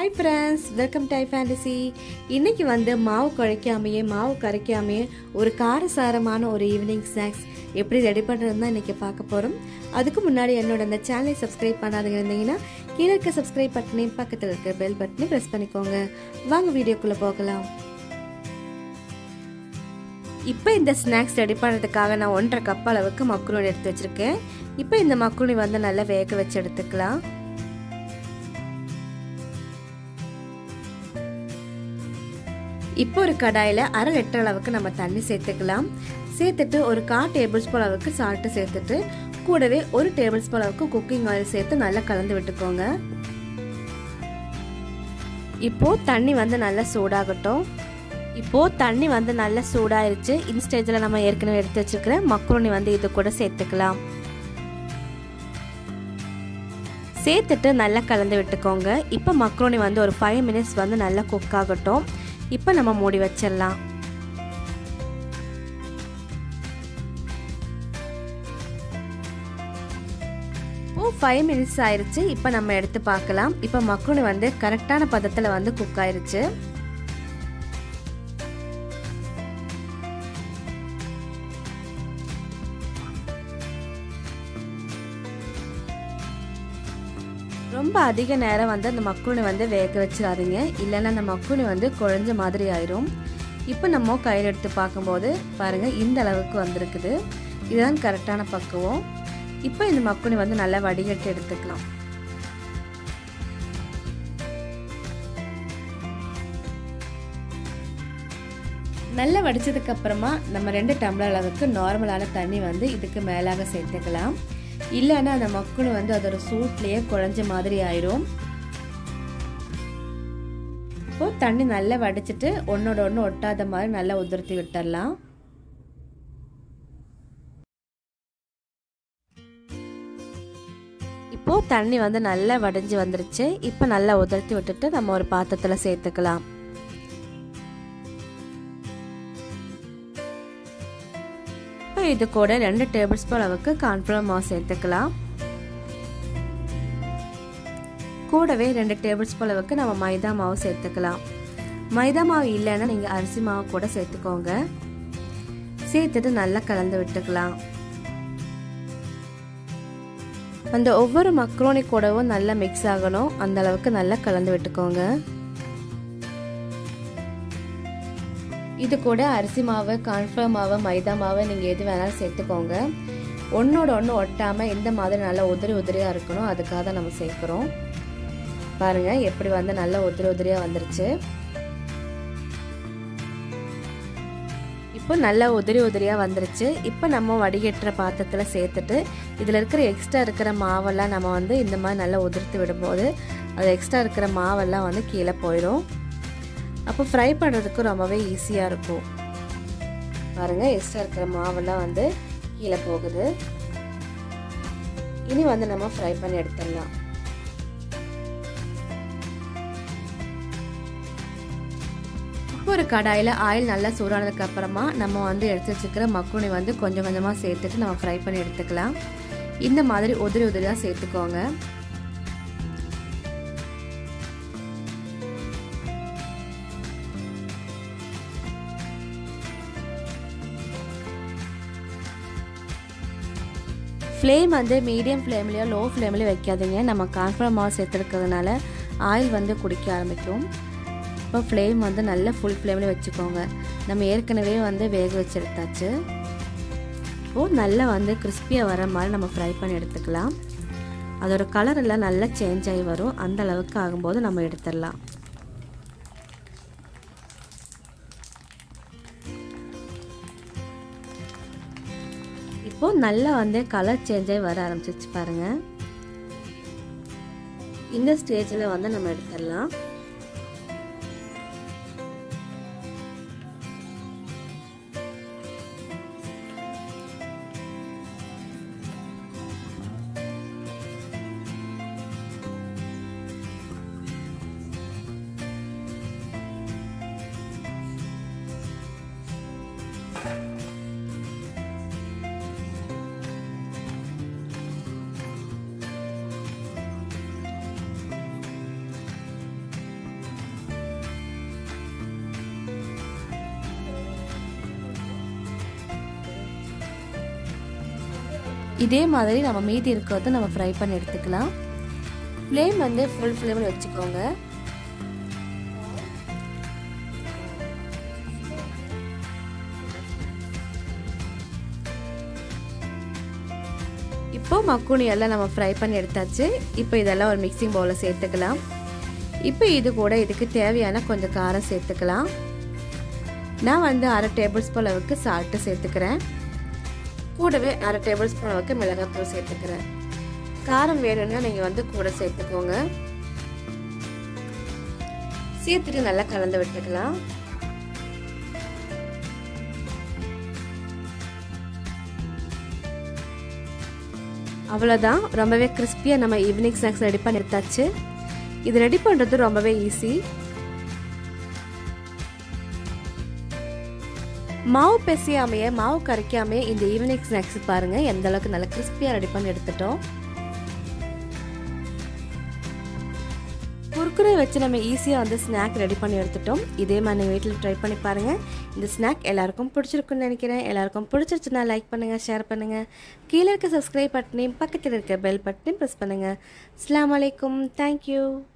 hi friends welcome to fantasy இன்னைக்கு வந்து மாவு குழைக்காமையே மாவு கரைக்காமையே ஒரு காரசாரமான ஒரு ஈவினிங் ஸ்நாக்ஸ் எப்படி ரெடி பண்ணுறது தான் இன்றைக்கி பார்க்க போகிறோம் அதுக்கு முன்னாடி என்னோட அந்த சேனலை சப்ஸ்கிரைப் பண்ணாதவங்க இருந்தீங்கன்னா கீழே இருக்க சப்ஸ்கிரைப் பட்டனையும் பக்கத்தில் இருக்க பெல் பட்டனையும் ப்ரெஸ் பண்ணிக்கோங்க வாங்க வீடியோக்குள்ளே போகலாம் இப்போ இந்த ஸ்நாக்ஸ் ரெடி பண்ணுறதுக்காக நான் ஒன்றரை கப் அளவுக்கு மக்ரூனி எடுத்து வச்சுருக்கேன் இப்போ இந்த மக்ரூனி வந்து நல்லா வேக வச்சு எடுத்துக்கலாம் இப்போ ஒரு கடாயில் அரை லிட்டர் அளவுக்கு நம்ம தண்ணி சேர்த்துக்கலாம் சேர்த்துட்டு ஒரு கால் டேபிள் ஸ்பூன் அளவுக்கு சால்ட்டு சேர்த்துட்டு கூடவே ஒரு டேபிள் ஸ்பூன் அளவுக்கு குக்கிங் ஆயில் சேர்த்து நல்லா கலந்து விட்டுக்கோங்க இப்போ தண்ணி வந்து நல்லா சூடாகட்டும் இப்போ தண்ணி வந்து நல்லா சூடாயிருச்சு இந்த ஸ்டேஜில் நம்ம ஏற்கனவே எடுத்து வச்சிருக்கிற மக்ரோனி வந்து இது கூட சேர்த்துக்கலாம் சேர்த்துட்டு நல்லா கலந்து விட்டுக்கோங்க இப்போ மக்ரோனி வந்து ஒரு ஃபைவ் மினிட்ஸ் வந்து நல்லா குக் ஆகட்டும் இப்போ நம்ம மூடி வச்சிடலாம் ஓ ஃபைவ் மினிட்ஸ் ஆயிடுச்சு இப்போ நம்ம எடுத்து பார்க்கலாம் இப்போ மக்ரோனி வந்து கரெக்டான பதத்தில் வந்து குக் ஆயிருச்சு ரொம்ப அதிக நேரம் வந்து அந்த மக்குனி வந்து வேக வச்சிடாதீங்க இல்லைன்னா அந்த மக்குனி வந்து குழஞ்ச மாதிரி ஆயிரும் இப்போ நம்ம கையில் எடுத்து பார்க்கும்போது பாருங்கள் இந்த அளவுக்கு வந்திருக்குது இதுதான் கரெக்டான பக்குவம் இப்போ இந்த மக்குனி வந்து நல்லா வடிகட்டி எடுத்துக்கலாம் நல்லா வடித்ததுக்கு அப்புறமா நம்ம ரெண்டு டம்ளர் அளவுக்கு நார்மலான தண்ணி வந்து இதுக்கு மேலாக சேர்த்துக்கலாம் இல்லைன்னா அந்த மக்குனு வந்து அதோட சூட்லேயே குழஞ்ச மாதிரி ஆயிரும் இப்போ தண்ணி நல்லா வடிச்சிட்டு ஒன்னோட ஒன்று ஒட்டாத மாதிரி நல்லா உதிர்த்தி விட்டுடலாம் இப்போ தண்ணி வந்து நல்லா வடிஞ்சு வந்துருச்சு இப்போ நல்லா உதிர்த்தி விட்டுட்டு நம்ம ஒரு பாத்திரத்தில் சேர்த்துக்கலாம் இப்போ இது கூட ரெண்டு டேபிள் ஸ்பூன் அளவுக்கு கார்ன்ஃப்ளவர் மாவு சேர்த்துக்கலாம் கூடவே ரெண்டு டேபிள் ஸ்பூன் அளவுக்கு நம்ம மைதா மாவு சேர்த்துக்கலாம் மைதா மாவு இல்லைன்னா நீங்கள் அரிசி மாவு கூட சேர்த்துக்கோங்க சேர்த்துட்டு நல்லா கலந்து விட்டுக்கலாம் அந்த ஒவ்வொரு மக்ரோனி கூடவும் நல்லா மிக்ஸ் ஆகணும் அந்த அளவுக்கு நல்லா கலந்து விட்டுக்கோங்க இது கூட அரிசி மாவு கார்ன்ஃப்ளவர் மாவு மைதா மாவு நீங்கள் எது வேணாலும் சேர்த்துக்கோங்க ஒன்றோட ஒன்று ஒட்டாமல் இந்த மாதிரி நல்லா உதிரி உதிரியாக இருக்கணும் அதுக்காக தான் நம்ம சேர்க்குறோம் பாருங்கள் எப்படி வந்து நல்லா உதிரி உதிரியாக வந்துருச்சு இப்போ நல்லா உதிரி உதிரியாக வந்துருச்சு இப்போ நம்ம வடிகட்டுற பாத்திரத்தில் சேர்த்துட்டு இதில் இருக்கிற எக்ஸ்ட்ரா இருக்கிற மாவெல்லாம் நம்ம வந்து இந்த மாதிரி நல்லா உதிர்த்து விடும்போது அது எக்ஸ்ட்ரா இருக்கிற மாவெல்லாம் வந்து கீழே போயிடும் அப்போ ஃப்ரை பண்ணுறதுக்கு ரொம்பவே ஈஸியாக இருக்கும் பாருங்கள் எக்ஸ்ட்ரா இருக்கிற மாவெல்லாம் வந்து கீழே போகுது இனி வந்து நம்ம ஃப்ரை பண்ணி எடுத்துடலாம் இப்போ ஒரு கடாயில் ஆயில் நல்லா சூடானதுக்கு அப்புறமா நம்ம வந்து எடுத்து வச்சுக்கிற மக்குனி வந்து கொஞ்சம் கொஞ்சமாக சேர்த்துட்டு நம்ம ஃப்ரை பண்ணி எடுத்துக்கலாம் இந்த மாதிரி உதிரி உதிரியாக சேர்த்துக்கோங்க ஃப்ளேம் வந்து மீடியம் ஃப்ளேம்லேயோ லோ ஃப்ளேம்லேயோ வைக்காதீங்க நம்ம கான்ஃப்ளவர் மாவு சேர்த்துருக்கிறதுனால ஆயில் வந்து குடிக்க ஆரம்பிக்கும் இப்போ ஃப்ளேம் வந்து நல்ல ஃபுல் ஃப்ளேமில் வச்சுக்கோங்க நம்ம ஏற்கனவே வந்து வேக வச்சு எடுத்தாச்சு இப்போது நல்லா வந்து கிறிஸ்பியாக வர மாதிரி நம்ம ஃப்ரை பண்ணி எடுத்துக்கலாம் அதோட கலர் எல்லாம் நல்லா சேஞ்ச் ஆகி வரும் அந்த அளவுக்கு ஆகும்போது நம்ம எடுத்துடலாம் இப்போ நல்லா வந்து கலர் சேஞ்ச் ஆகி வர ஆரம்பிச்சிச்சு பாருங்க இந்த ஸ்டேஜில் வந்து நம்ம எடுத்துடலாம் இதே மாதிரி நம்ம மீதி இருக்கிறத நம்ம ஃப்ரை பண்ணி எடுத்துக்கலாம் ஃப்ளேம் வந்து ஃபுல் ஃப்ளேமில் வச்சுக்கோங்க இப்போ மக்குனி எல்லாம் நம்ம ஃப்ரை பண்ணி எடுத்தாச்சு இப்போ இதெல்லாம் ஒரு மிக்சிங் பவுலில் சேர்த்துக்கலாம் இப்போ இது கூட இதுக்கு தேவையான கொஞ்சம் காரம் சேர்த்துக்கலாம் நான் வந்து அரை டேபிள் ஸ்பூன் அளவுக்கு சால்ட்டு சேர்த்துக்கிறேன் கூடவே அரை டேபிள் ஸ்பூன் அளவுக்கு மிளகாத்தூள் சேர்த்துக்கிறேன் காரம் வேணும்னா நீங்கள் வந்து கூட சேர்த்துக்கோங்க சேர்த்துட்டு நல்லா கலந்து விட்டுக்கலாம் அவ்வளோதான் ரொம்பவே கிறிஸ்பியாக நம்ம ஈவினிங் ஸ்நாக்ஸ் ரெடி பண்ணி எடுத்தாச்சு இது ரெடி பண்ணுறது ரொம்பவே ஈஸி மாவு பெசியாமையே மாவு கரைக்காமையே இந்த ஈவினிங் ஸ்நாக்ஸ் பாருங்கள் எந்த அளவுக்கு நல்லா கிறிஸ்பியாக ரெடி பண்ணி எடுத்துட்டோம் குறுக்குறை வச்சு நம்ம ஈஸியாக வந்து ஸ்நாக் ரெடி பண்ணி எடுத்துட்டோம் இதே மாதிரி வீட்டில் ட்ரை பண்ணி பாருங்கள் இந்த ஸ்நாக் எல்லாருக்கும் பிடிச்சிருக்குன்னு நினைக்கிறேன் எல்லாருக்கும் பிடிச்சிருச்சுன்னா லைக் பண்ணுங்கள் ஷேர் பண்ணுங்கள் கீழே இருக்க சப்ஸ்கிரைப் பட்டனையும் பக்கத்தில் இருக்க பெல் பட்டனையும் ப்ரெஸ் பண்ணுங்கள் அஸ்லாம் வலைக்கம் தேங்க்யூ